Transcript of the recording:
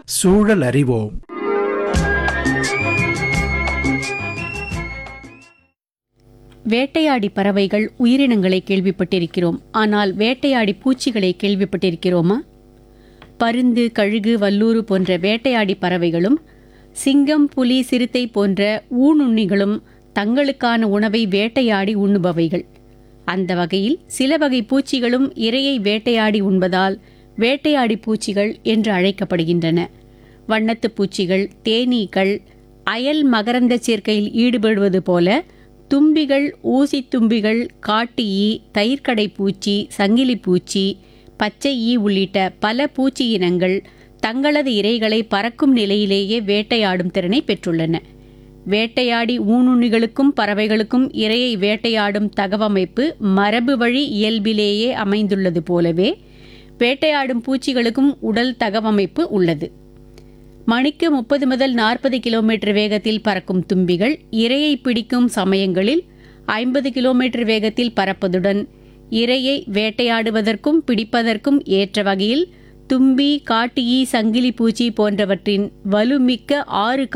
சூழல் அறிவோம் வேட்டையாடி பறவைகள் உயிரினங்களை கேள்விப்பட்டிருக்கிறோம் ஆனால் வேட்டையாடி பூச்சிகளை கேள்விப்பட்டிருக்கிறோமா பருந்து கழுகு வல்லூறு போன்ற வேட்டையாடி பறவைகளும் சிங்கம் புலி சிறுத்தை போன்ற ஊனுண்ணிகளும் தங்களுக்கான உணவை வேட்டையாடி உண்ணுபவைகள் அந்த வகையில் சில வகை பூச்சிகளும் இரையை வேட்டையாடி உண்பதால் வேட்டையாடி பூச்சிகள் என்று அழைக்கப்படுகின்றன வண்ணத்துப் பூச்சிகள் தேனீக்கள் அயல் மகரந்த சேர்க்கையில் ஈடுபடுவது போல தும்பிகள் ஊசித் தும்பிகள் காட்டு ஈ தயிர்க்கடை பூச்சி சங்கிலி பூச்சி பச்சை ஈ உள்ளிட்ட பல பூச்சி இனங்கள் தங்களது இரைகளை பறக்கும் நிலையிலேயே வேட்டையாடும் திறனை பெற்றுள்ளன வேட்டையாடி ஊனுண்ணிகளுக்கும் பறவைகளுக்கும் இரையை வேட்டையாடும் தகவமைப்பு மரபு வழி இயல்பிலேயே அமைந்துள்ளது போலவே வேட்டையாடும் பூச்சிகளுக்கும் உடல் தகவமைப்பு உள்ளது மணிக்கு முப்பது முதல் நாற்பது கிலோமீட்டர் வேகத்தில் பறக்கும் தும்பிகள் இரையை பிடிக்கும் சமயங்களில் ஐம்பது கிலோமீட்டர் வேகத்தில் பறப்பதுடன் இரையை வேட்டையாடுவதற்கும் பிடிப்பதற்கும் ஏற்ற வகையில் தும்பி காட்டு ஈ சங்கிலி பூச்சி போன்றவற்றின் வலுமிக்க ஆறு